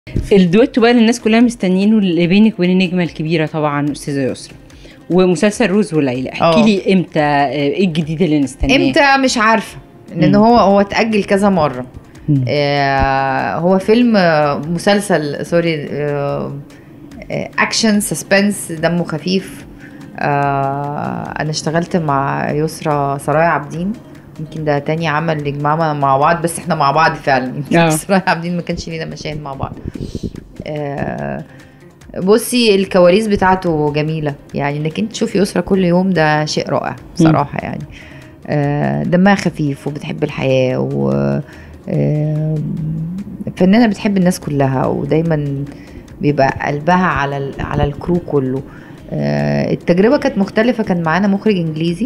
الدويتو بقى اللي الناس كلها مستنيينه اللي بينك وبين النجمه الكبيره طبعا استاذه يسرا ومسلسل روز وليلى احكي آه. لي امتى آه، ايه الجديد اللي نستناه امتى مش عارفه لان مم. هو هو اتاجل كذا مره مم. آه، هو فيلم آه، مسلسل سوري آه، آه، اكشن سسبنس دمه خفيف آه، انا اشتغلت مع يسرا سرايا عابدين يمكن ده تاني عمل نجمعنا مع بعض بس احنا مع بعض فعلا آه. يمكن سرايا عابدين ما كانش لينا مشاهد مع بعض آه، بصي الكواليس بتاعته جميلة يعني انك انت تشوفي يسرا كل يوم ده شيء رائع بصراحة يعني آه، دمها خفيف وبتحب الحياة و آه، فنانة بتحب الناس كلها ودايما بيبقى قلبها على ال- على الكرو كله آه، التجربة كانت مختلفة كان معانا مخرج انجليزي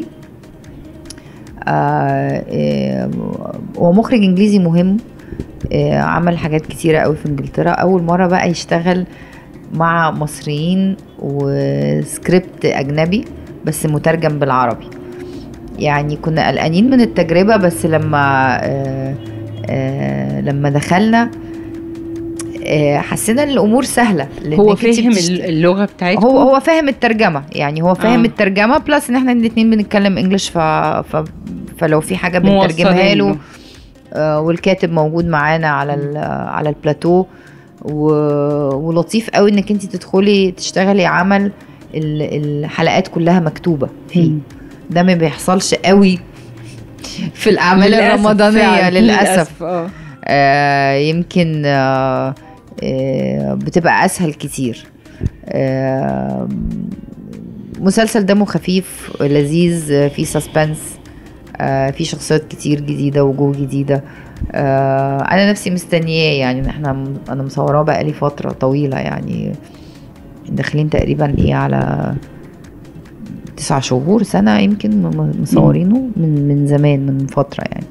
آه، آه، هو مخرج انجليزي مهم آه، عمل حاجات كتيرة قوي في انجلترا اول مرة بقى يشتغل مع مصريين وسكريبت اجنبي بس مترجم بالعربي يعني كنا قلقانين من التجربة بس لما آه آه لما دخلنا آه حسينا ان الامور سهله لأنك هو انت فاهم بتشت- اللغه بتاعتكم هو هو فاهم الترجمه يعني هو فاهم آه. آه. الترجمه بلس ان احنا الاثنين بنتكلم انجلش ف... ف... فلو في حاجه بنترجمها موصلين له آه، والكاتب موجود معانا على ال- على البلاتو و... ولطيف قوي انك انت تدخلي تشتغلي عمل ال- الحلقات كلها مكتوبه فيه مم. ده ما بيحصلش قوي في الاعمال للأسف الرمضانيه فعلاً، للاسف اه آه يمكن آه آه بتبقى اسهل كتير آه مسلسل دمه خفيف لذيذ آه، فيه سسبنس آه في شخصيات كتير جديده وجوه جديده آه انا نفسي مستنياه يعني احنا انا مصوراه بقالي فتره طويله يعني داخلين تقريبا ايه على تسع شهور سنه يمكن م- مصورينه من من زمان من فتره يعني